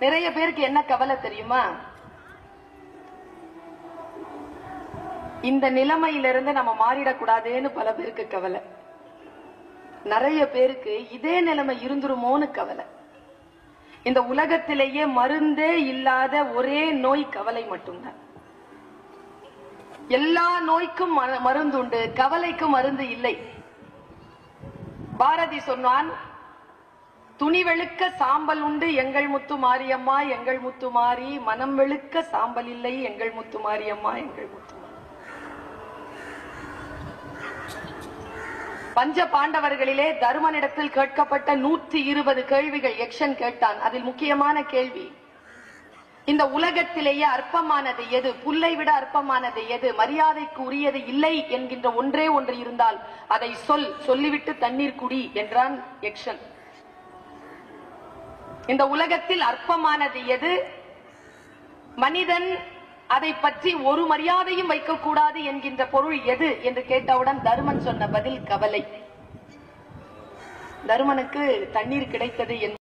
நிறைய பேருக்கு என்ன கவலை தெரியுமா இந்த நிலைமையிலிருந்து நம்ம மாறிடக்கூடாதுன்னு பல பேருக்கு கவலை நிறைய பேருக்கு இதே நிலைமை இருந்துருமோன்னு கவலை இந்த உலகத்திலேயே மருந்தே இல்லாத ஒரே நோய் கவலை மட்டும்தான் எல்லா நோய்க்கும் ம- மருந்துண்டு கவலைக்கு மருந்து இல்லை பாரதி சொன்னான் துணி வெளுக்க சாம்பல் உண்டு எங்கள் முத்து மாரியம்மா எங்கள் முத்து மாரி மனம் வெளுக்க சாம்பல் இல்லை எங்கள் முத்து மாரியம்மா எங்கள் முத்து மாரி பஞ்ச பாண்டவர்களிலே தருமனிடத்தில் கேட்கப்பட்ட நூற்றி இருபது கேள்விகள் யக்ஷன் கேட்டான் அதில் முக்கியமான கேள்வி இந்த உலகத்திலேயே அற்பமானது எது புல்லை விட அற்பமானது எது மரியாதைக்கு உரியது இல்லை என்கின்ற ஒன்றே ஒன்று இருந்தால் அதை சொல் சொல்லிவிட்டு தண்ணீர் குடி என்றான் யக்ஷன் இந்த உலகத்தில் அற்பமானது எது மனிதன் அதை பற்றி ஒரு மரியாதையும் வைக்கக்கூடாது என்கின்ற பொருள் எது என்று கேட்டவுடன் தருமன் சொன்ன பதில் கவலை தருமனுக்கு தண்ணீர் கிடைத்தது என்பது